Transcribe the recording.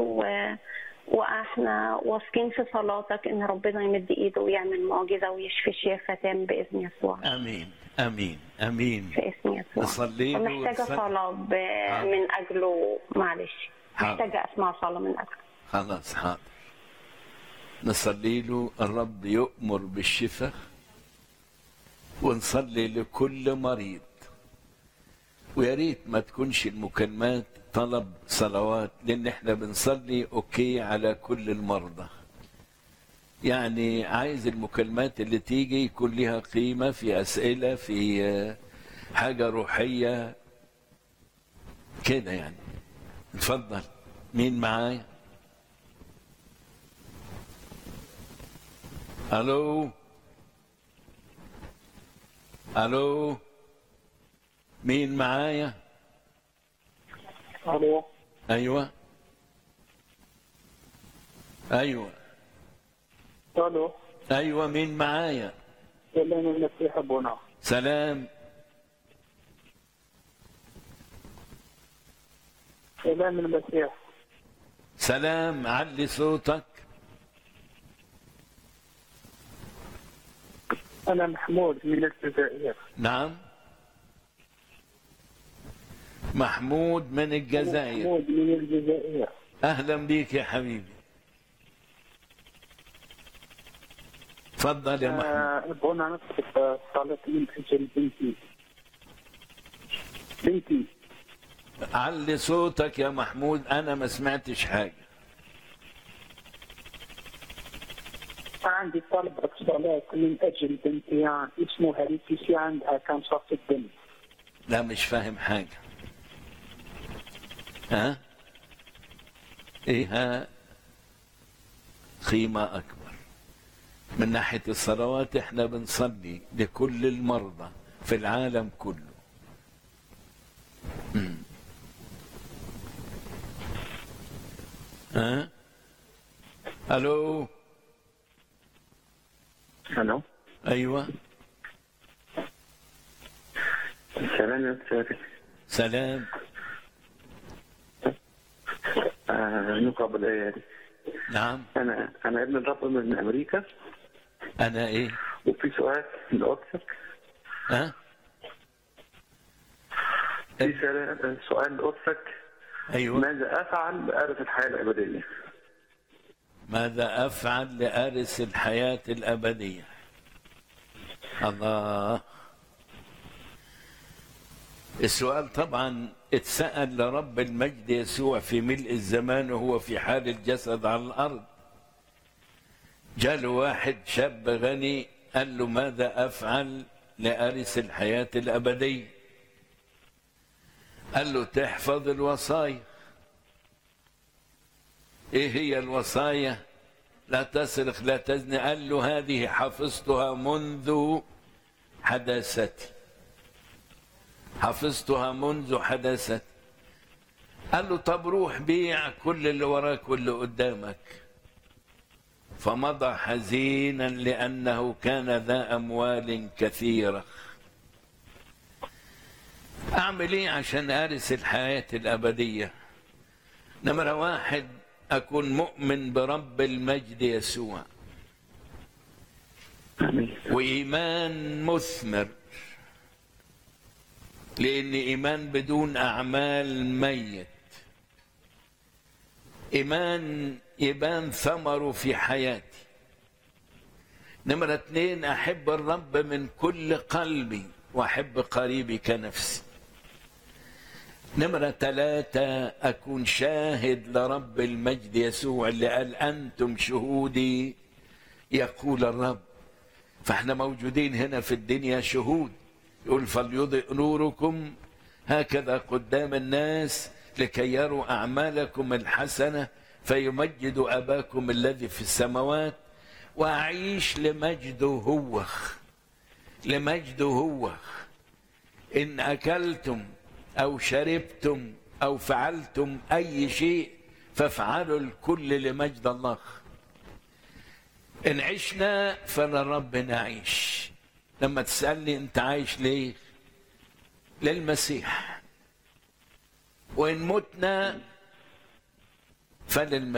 و... واحنا واثقين في صلاتك ان ربنا يمد ايده ويعمل معجزه ويشفي شفاء تام باذن يسوع امين امين امين في اسم يسوع نصلي له ومحتاجه ونصلي. صلاه ب... من اجله معلش حاضر. محتاجه اسمع صلاه من اجله خلاص حاضر نصلي له الرب يؤمر بالشفاء ونصلي لكل مريض ويا ريت ما تكونش المكالمات طلب صلوات لان احنا بنصلي اوكي على كل المرضى يعني عايز المكالمات اللي تيجي يكون لها قيمه في اسئله في آه، حاجه روحيه كده يعني اتفضل مين معايا الو الو مين معايا الو ايوه ايوه الو ايوه مين معايا سلام المسيح ابونا سلام سلام المسيح سلام علي صوتك انا محمود من الجزائر نعم محمود من الجزائر محمود من الجزائر اهلا بيك يا حبيبي تفضل يا محمود آه، ابونا نطلب صلاة من اجل بنتي بنتي علي صوتك يا محمود انا ما سمعتش حاجه عندي طلب صلاة من اجل بنتي يعني اسمها ليتيسيا عندها كانسر في الدم لا مش فاهم حاجه ها ايه ها قيمه اكبر من ناحيه الصلوات احنا بنصلي لكل المرضى في العالم كله مم. ها الو الو ايوه سلام يا استاذ سلام نقابل ايادي نعم انا انا ابن الرب من امريكا انا ايه وفي سؤال لقدسك ها في سؤال- سؤال لقدسك ايوه ماذا افعل لارث الحياه الابديه؟ ماذا افعل لارث الحياه الابديه الله السؤال طبعا اتسال لرب المجد يسوع في ملء الزمان وهو في حال الجسد على الارض جاء له واحد شاب غني قال له ماذا افعل لارث الحياه الابديه قال له تحفظ الوصايا ايه هي الوصايا لا تسرق لا تزني قال له هذه حفظتها منذ حداثتي حفظتها منذ حداثتي قال له طب روح بيع كل اللي وراك واللي قدامك فمضى حزينا لانه كان ذا اموال كثيره اعمل ايه عشان ارث الحياه الابديه نمرة واحد أكون مؤمن برب المجد يسوع امين وإيمان مثمر لأن إيمان بدون أعمال ميت إيمان يبان ثمره في حياتي نمرة اتنين أحب الرب من كل قلبي وأحب قريبي كنفسي نمرة ثلاثة أكون شاهد لرب المجد يسوع اللي قال أنتم شهودي يقول الرب فاحنا موجودين هنا في الدنيا شهود يقول فليضئ نوركم هكذا قدام الناس لكي يروا أعمالكم الحسنة فيمجدوا أباكم الذي في السماوات وأعيش لمجده هو لمجده هو إن أكلتم أو شربتم أو فعلتم أي شيء فافعلوا الكل لمجد الله إن عشنا فللرب نعيش لما تسألني أنت عايش ليه للمسيح وإن متنا فللم